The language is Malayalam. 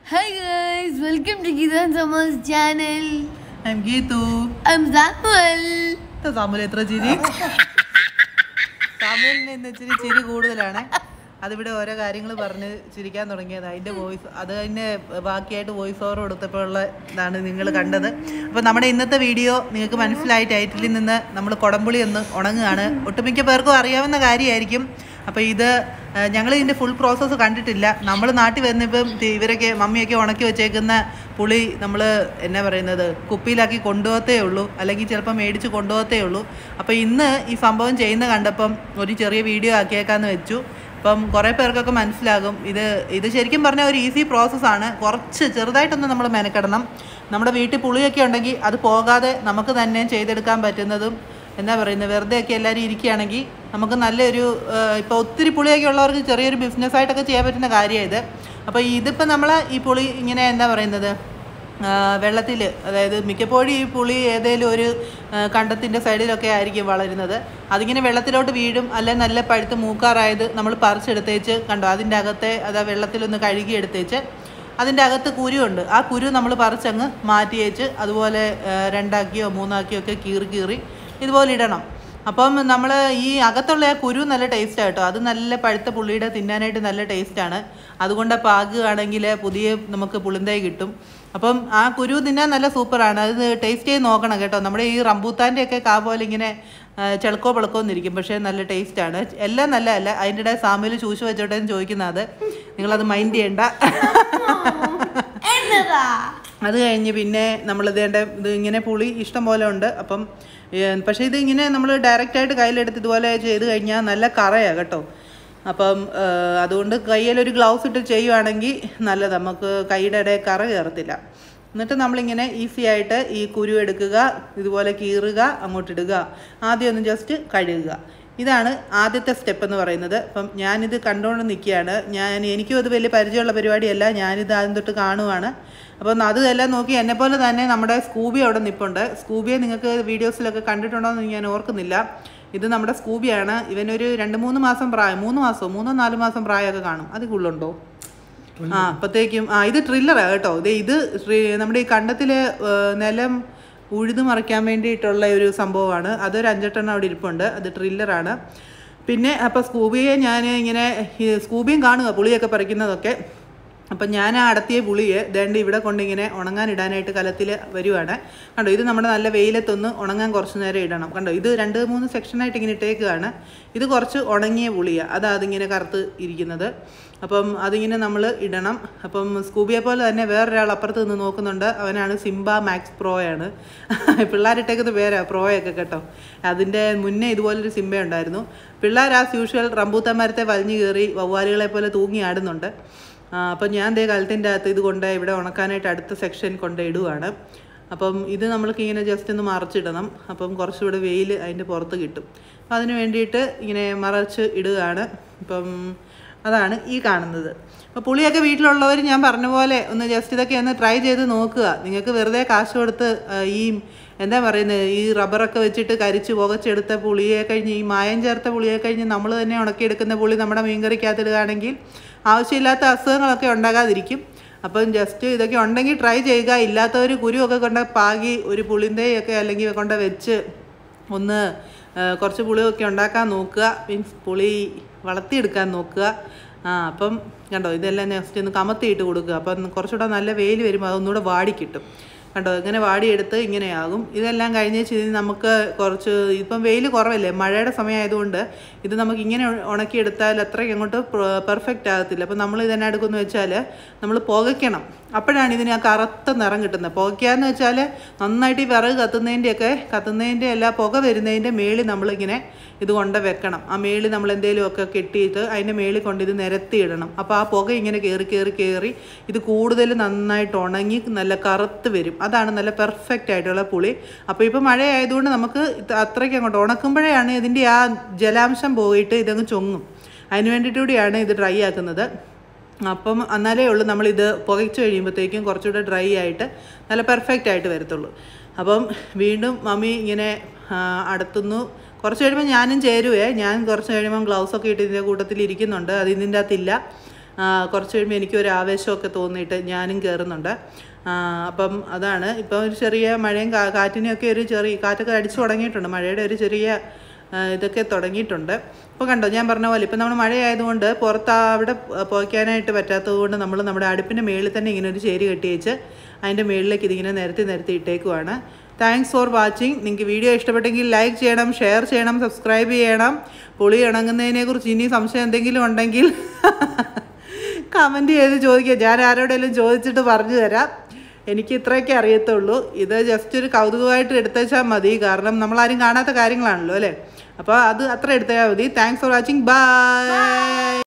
Hi guys, welcome to Gidan Summer's channel. I'm Geethu I'm Samuel. എന്താ സാമുൽ എത്ര ചിരി സാമുലിന് ഇന്ന് ഇച്ചിരി ചിരി കൂടുതലാണ് അതിവിടെ ഓരോ കാര്യങ്ങൾ പറഞ്ഞ് ചിരിക്കാൻ തുടങ്ങിയത് അതിൻ്റെ വോയിസ് അത് തന്നെ ബാക്കിയായിട്ട് വോയിസ് ഓവർ കൊടുത്തപ്പോഴുള്ള ഇതാണ് നിങ്ങൾ കണ്ടത് അപ്പോൾ നമ്മുടെ ഇന്നത്തെ വീഡിയോ നിങ്ങൾക്ക് മനസ്സിലായി ടൈറ്റിലിൽ നിന്ന് നമ്മൾ കുടംപുളി ഒന്ന് ഉണങ്ങുകയാണ് ഒട്ടുമിക്ക പേർക്കും അറിയാവുന്ന കാര്യമായിരിക്കും അപ്പോൾ ഇത് ഞങ്ങൾ ഇതിൻ്റെ ഫുൾ പ്രോസസ്സ് കണ്ടിട്ടില്ല നമ്മൾ നാട്ടിൽ വന്നപ്പം ദേ ഇവരൊക്കെ മമ്മിയൊക്കെ ഉണക്കി വെച്ചേക്കുന്ന പുളി നമ്മൾ എന്നാ പറയുന്നത് കുപ്പിയിലാക്കി കൊണ്ടുപോകത്തേ ഉള്ളൂ അല്ലെങ്കിൽ ചിലപ്പോൾ മേടിച്ച് കൊണ്ടുപോകത്തേ ഉള്ളൂ അപ്പോൾ ഇന്ന് ഈ സംഭവം ചെയ്യുന്ന കണ്ടപ്പം ഒരു ചെറിയ വീഡിയോ ആക്കിയേക്കാന്ന് വെച്ചു അപ്പം കുറേ പേർക്കൊക്കെ മനസ്സിലാകും ഇത് ഇത് ശരിക്കും പറഞ്ഞാൽ ഒരു ഈസി പ്രോസസ്സാണ് കുറച്ച് ചെറുതായിട്ടൊന്ന് നമ്മൾ മെനക്കെടണം നമ്മുടെ വീട്ടിൽ പുളിയൊക്കെ ഉണ്ടെങ്കിൽ അത് പോകാതെ നമുക്ക് തന്നെ ചെയ്തെടുക്കാൻ പറ്റുന്നതും എന്താ പറയുന്നത് വെറുതെ ഒക്കെ എല്ലാവരും ഇരിക്കുകയാണെങ്കിൽ നമുക്ക് നല്ലൊരു ഇപ്പോൾ ഒത്തിരി പുളിയൊക്കെ ഉള്ളവർക്ക് ചെറിയൊരു ബിസിനസ്സായിട്ടൊക്കെ ചെയ്യാൻ പറ്റുന്ന കാര്യമാണ് ഇത് അപ്പോൾ ഇതിപ്പോൾ നമ്മൾ ഈ പുളി ഇങ്ങനെ എന്താ പറയുന്നത് വെള്ളത്തിൽ അതായത് മിക്കപ്പോഴും ഈ പുളി ഏതെങ്കിലും ഒരു കണ്ടത്തിൻ്റെ സൈഡിലൊക്കെ ആയിരിക്കും വളരുന്നത് അതിങ്ങനെ വെള്ളത്തിലോട്ട് വീഴും അല്ലെ നല്ല പഴുത്ത് മൂക്കാറായത് നമ്മൾ പറിച്ചെടുത്തേച്ച് കണ്ടോ അതിൻ്റെ അകത്തെ അത് ആ വെള്ളത്തിലൊന്ന് കഴുകി എടുത്തേച്ച് അതിൻ്റെ അകത്ത് കുരുണ്ട് ആ കുരു നമ്മൾ പറിച്ചങ്ങ് മാറ്റി വെച്ച് അതുപോലെ ആ, രണ്ടാക്കിയോ മൂന്നാക്കിയോ ഒക്കെ കീറി കീറി ഇതുപോലെ ഇടണം അപ്പം നമ്മൾ ഈ അകത്തുള്ള ആ കുരു നല്ല ടേസ്റ്റ് കേട്ടോ അത് നല്ല പഴുത്ത പുള്ളിയുടെ തിന്നാനായിട്ട് നല്ല ടേസ്റ്റാണ് അതുകൊണ്ട് പാകുകയാണെങ്കിൽ പുതിയ നമുക്ക് പുളിന്തൈ കിട്ടും അപ്പം ആ കുരു തിന്നാൻ നല്ല സൂപ്പറാണ് അത് ടേസ്റ്റ് ചെയ്ത് നോക്കണം കേട്ടോ നമ്മുടെ ഈ റംബൂത്താൻ്റെ ഒക്കെ കാ പോലെ ഇങ്ങനെ ആ, ചെളുക്കോ പിളക്കോ എന്നിരിക്കും പക്ഷേ നല്ല ടേസ്റ്റാണ് എല്ലാം നല്ലതല്ല അതിൻ്റെ ഇടയിൽ സാമ്പിൽ ചൂശ് വെച്ചോട്ടെ എന്ന് ചോദിക്കുന്നത് നിങ്ങളത് മൈൻഡ് ചെയ്യണ്ട എന്നതാ അത് കഴിഞ്ഞ് പിന്നെ നമ്മൾ ഇതേണ്ട ഇത് ഇങ്ങനെ പുളി ഇഷ്ടം പോലെ ഉണ്ട് അപ്പം ഏ, പക്ഷേ ഇത് ഇങ്ങനെ നമ്മൾ ഡയറക്റ്റായിട്ട് കയ്യിലെടുത്ത് ഇതുപോലെ ചെയ്ത് കഴിഞ്ഞാൽ നല്ല കറയാണ് കേട്ടോ അപ്പം ഏ, അതുകൊണ്ട് കയ്യിലൊരു ഗ്ലൗസ് ഇട്ട് ചെയ്യുവാണെങ്കിൽ നല്ലത് നമുക്ക് കൈയുടെ ഇടയിൽ കറ കയറത്തില്ല എന്നിട്ട് നമ്മളിങ്ങനെ ഈസി ആയിട്ട് ഈ കുരു എടുക്കുക ഇതുപോലെ കീറുക അങ്ങോട്ടിടുക ആദ്യം ഒന്ന് ജസ്റ്റ് കഴുകുക ഇതാണ് ആദ്യത്തെ സ്റ്റെപ്പ് എന്ന് പറയുന്നത് അപ്പം ഞാനിത് കണ്ടുകൊണ്ട് നിൽക്കുകയാണ് ഞാൻ എനിക്കും അത് വലിയ പരിചയമുള്ള പരിപാടിയല്ല ഞാനിത് ആദ്യം തൊട്ട് കാണുവാണ് അപ്പം അത് എല്ലാം നോക്കി എന്നെപ്പോലെ തന്നെ നമ്മുടെ സ്കൂബി അവിടെ നിൽപ്പുണ്ട് സ്കൂബിയെ നിങ്ങൾക്ക് വീഡിയോസിലൊക്കെ കണ്ടിട്ടുണ്ടോ എന്ന് ഞാൻ ഓർക്കുന്നില്ല ഇത് നമ്മുടെ സ്കൂബിയാണ് ഇവനൊരു രണ്ട് മൂന്ന് മാസം പ്രായം മൂന്ന് മാസമോ മൂന്നോ നാല് മാസം പ്രായമൊക്കെ കാണും അത് കൂടുതലുണ്ടോ ആ അപ്പത്തേക്കും ആ ഇത് ട്രില്ലറാണ് കേട്ടോ ഇത് ഇത് ശ്രീ- നമ്മുടെ ഈ കണ്ടത്തില് ഏർ, നിലം ഉഴുതു മറിക്കാൻ വേണ്ടിയിട്ടുള്ള ഒരു സംഭവമാണ് അതൊരു അഞ്ചെട്ടെണ്ണം അവിടെ ഇരിപ്പുണ്ട് അത് ട്രില്ലറാണ് പിന്നെ അപ്പോൾ സ്കൂബിയെ ഞാൻ ഇങ്ങനെ ഈ സ്കൂബിയും കാണുക പുളിയൊക്കെ പറിക്കുന്നതൊക്കെ അപ്പം ഞാൻ ആ അടത്തിയ പുളിയെ ദേണ്ട് ഇവിടെ കൊണ്ടിങ്ങനെ ഉണങ്ങാൻ ഇടാനായിട്ട് കലത്തിൽ വരുവാണ് കണ്ടോ ഇത് നമ്മുടെ നല്ല വെയിലത്തൊന്ന് ഉണങ്ങാൻ കുറച്ച് നേരം ഇടണം കണ്ടോ ഇത് രണ്ട് മൂന്ന് സെക്ഷനായിട്ട് ഇങ്ങനെ ഇട്ടേക്കുകയാണ് ഇത് കുറച്ച് ഉണങ്ങിയ പുളിയാണ് അതാ അതിങ്ങനെ കറുത്ത് ഇരിക്കുന്നത് അപ്പം അതിങ്ങനെ നമ്മൾ ഇടണം അപ്പം സ്കൂബിയെ പോലെ തന്നെ വേറൊരാൾ അപ്പുറത്ത് നിന്ന് നോക്കുന്നുണ്ട് അവനാണ് സിംബ മാക്സ് പ്രോയാണ് പിള്ളേരിട്ടേക്കുന്ന പേരാ പ്രോയൊക്കെ കേട്ടോ അതിൻ്റെ മുന്നേ ഇതുപോലൊരു സിംബ ഉണ്ടായിരുന്നു പിള്ളേർ ആസ് യൂഷ്വൽ റംബൂത്തമരത്തെ വലിഞ്ഞു കയറി വവ്വാലുകളെ പോലെ തൂങ്ങി ആടുന്നുണ്ട് ആ, അപ്പം ഞാൻ ദേ കലത്തിൻ്റെ അകത്ത് ഇത് കൊണ്ട് ഇവിടെ ഉണക്കാനായിട്ട് അടുത്ത സെക്ഷൻ കൊണ്ട് ഇടുവാണ് അപ്പം ഇത് നമ്മൾക്ക് ഇങ്ങനെ ജസ്റ്റ് ഒന്ന് മറച്ചിടണം അപ്പം കുറച്ചുകൂടെ വെയിൽ അതിൻ്റെ പുറത്ത് കിട്ടും അപ്പം അതിന് വേണ്ടിയിട്ട് ഇങ്ങനെ മറച്ച് ഇടുകയാണ് ഇപ്പം അതാണ് ഈ കാണുന്നത് അപ്പോൾ പുളിയൊക്കെ വീട്ടിലുള്ളവർ ഞാൻ പറഞ്ഞ പോലെ ഒന്ന് ജസ്റ്റ് ഇതൊക്കെ ഒന്ന് ട്രൈ ചെയ്ത് നോക്കുക നിങ്ങൾക്ക് വെറുതെ കാശ് കൊടുത്ത് ആ, ഈ എന്താ പറയുന്നത് ഈ റബ്ബറൊക്കെ വെച്ചിട്ട് കരിച്ച് പുകച്ചെടുത്ത പുളിയെ കഴിഞ്ഞ് ഈ മായം ചേർത്ത പുളിയെ കഴിഞ്ഞ് നമ്മൾ തന്നെ ഉണക്കിയെടുക്കുന്ന പുളി നമ്മുടെ മീൻകറിക്കകത്തിടുകയാണെങ്കിൽ ആവശ്യമില്ലാത്ത അസുഖങ്ങളൊക്കെ ഉണ്ടാകാതിരിക്കും അപ്പം ജസ്റ്റ് ഇതൊക്കെ ഉണ്ടെങ്കിൽ ട്രൈ ചെയ്യുക ഇല്ലാത്തവർ കുരുവൊക്കെ കൊണ്ട് പാകി ഒരു പുളിന്തയൊക്കെ അല്ലെങ്കിൽ കൊണ്ട് വെച്ച് ഒന്ന് ആ, കുറച്ച് പുളിയൊക്കെ ഉണ്ടാക്കാൻ നോക്കുക മീൻസ് പുളി വളർത്തിയെടുക്കാൻ നോക്കുക ആ അപ്പം കണ്ടോ ഇതെല്ലാം ജസ്റ്റ് ഒന്ന് കമത്തിയിട്ട് കൊടുക്കുക അപ്പം കുറച്ചുകൂടെ നല്ല വെയിൽ വരുമ്പോൾ അതൊന്നുകൂടെ വാടി കിട്ടും കണ്ടോ ഇങ്ങനെ വാടിയെടുത്ത് ഇങ്ങനെയാകും ഇതെല്ലാം കഴിഞ്ഞ് ചെയ്ത് നമുക്ക് കുറച്ച് ഇപ്പം വെയിൽ കുറവല്ലേ മഴയുടെ സമയമായതുകൊണ്ട് ഇത് നമുക്ക് ഇങ്ങനെ ഉ- ഉണക്കിയെടുത്താൽ അത്രയ്ക്ക് അങ്ങോട്ട് പെർഫെക്റ്റ് ആകത്തില്ല അപ്പം നമ്മൾ ഇതെന്നെ എടുക്കുമെന്ന് വെച്ചാൽ നമ്മൾ പുകയ്ക്കണം അപ്പോഴാണ് ഇതിന് ആ കറുത്ത നിറം കിട്ടുന്നത് പുകയ്ക്കാന്ന് വെച്ചാൽ നന്നായിട്ട് ഈ വിറക് കത്തുന്നതിൻ്റെയൊക്കെ കത്തുന്നതിൻ്റെ എല്ലാ പുക വരുന്നതിൻ്റെ മേളിൽ നമ്മളിങ്ങനെ ഇത് കൊണ്ട് വെക്കണം ആ മേളിൽ നമ്മൾ എന്തെങ്കിലുമൊക്കെ കെട്ടിയിട്ട് അതിൻ്റെ മേളിൽ കൊണ്ട് ഇത് നിരത്തിയിടണം അപ്പോൾ ആ പുക ഇങ്ങനെ കയറി കയറി കയറി ഇത് കൂടുതൽ നന്നായിട്ട് ഉണങ്ങി നല്ല കറുത്ത് വരും അതാണ് നല്ല പെർഫെക്റ്റ് ആയിട്ടുള്ള പുളി അപ്പോൾ ഇപ്പോൾ മഴയായതുകൊണ്ട് നമുക്ക് ഇത് അത്രയ്ക്ക് അങ്ങോട്ട് ഉണക്കുമ്പോഴാണ് ഇതിൻ്റെ ആ ജലാംശം പോയിട്ട് ഇതങ്ങ് ചൊങ്ങും അതിന് വേണ്ടിയിട്ട് കൂടിയാണ് ഇത് ഡ്രൈ ആക്കുന്നത് അപ്പം എന്നാലേ ഉള്ളൂ നമ്മളിത് പുകച്ച് കഴിയുമ്പോഴത്തേക്കും കുറച്ചുകൂടെ ഡ്രൈ ആയിട്ട് നല്ല പെർഫെക്റ്റ് ആയിട്ട് വരത്തുള്ളൂ അപ്പം വീണ്ടും മമ്മി ഇങ്ങനെ ആ, അടുത്തുനിന്ന് കുറച്ച് കഴിയുമ്പോൾ ഞാനും ചേരുവേ ഞാൻ കുറച്ച് കഴിയുമ്പം ഗ്ലൗസ് ഒക്കെ ഇട്ട് ഇതിൻ്റെ കൂട്ടത്തിൽ ഇരിക്കുന്നുണ്ട് അത് ഇതിൻ്റെ അകത്തില്ല ആ, കുറച്ച് കഴിയുമ്പോൾ എനിക്കൊരു ആവേശമൊക്കെ തോന്നിയിട്ട് ഞാനും കയറുന്നുണ്ട് ആ, അപ്പം അതാണ് ഇപ്പം ഒരു ചെറിയ മഴയും കാ കാറ്റിനെയൊക്കെ ഒരു ചെറിയ കാറ്റൊക്കെ അടിച്ചു തുടങ്ങിയിട്ടുണ്ട് മഴയുടെ ഒരു ചെറിയ ആ, ഇതൊക്കെ തുടങ്ങിയിട്ടുണ്ട് ഇപ്പോൾ കണ്ടോ ഞാൻ പറഞ്ഞ പോലെ ഇപ്പം നമ്മൾ മഴയായതുകൊണ്ട് പുറത്ത് ആ അവിടെ പോയ്ക്കാനായിട്ട് പറ്റാത്തത് കൊണ്ട് നമ്മൾ നമ്മുടെ അടുപ്പിൻ്റെ മേളിൽ തന്നെ ഇങ്ങനെ ഒരു ചേരി കെട്ടി വെച്ച് അതിൻ്റെ മേളിലേക്ക് ഇതിങ്ങനെ നിരത്തി നിരത്തി ഇട്ടേക്കുവാണ് താങ്ക്സ് ഫോർ വാച്ചിങ് നിങ്ങൾക്ക് വീഡിയോ ഇഷ്ടപ്പെട്ടെങ്കിൽ ലൈക്ക് ചെയ്യണം ഷെയർ ചെയ്യണം സബ്സ്ക്രൈബ് ചെയ്യണം പുളി ഇണങ്ങുന്നതിനെ കുറിച്ച് ഇനി സംശയം എന്തെങ്കിലും ഉണ്ടെങ്കിൽ കമൻറ്റ് ചെയ്ത് ചോദിക്കുക ഞാൻ ആരോടെങ്കിലും ചോദിച്ചിട്ട് പറഞ്ഞു തരാം എനിക്ക് ഇത്രയൊക്കെ അറിയത്തുള്ളൂ ഇത് ജസ്റ്റ് ഒരു കൗതുകമായിട്ട് എടുത്തേച്ചാൽ മതി കാരണം നമ്മളാരും കാണാത്ത കാര്യങ്ങളാണല്ലോ അല്ലേ അപ്പോൾ അത് അത്ര എടുത്താൽ മതി താങ്ക്സ് ഫോർ വാച്ചിങ് ബൈ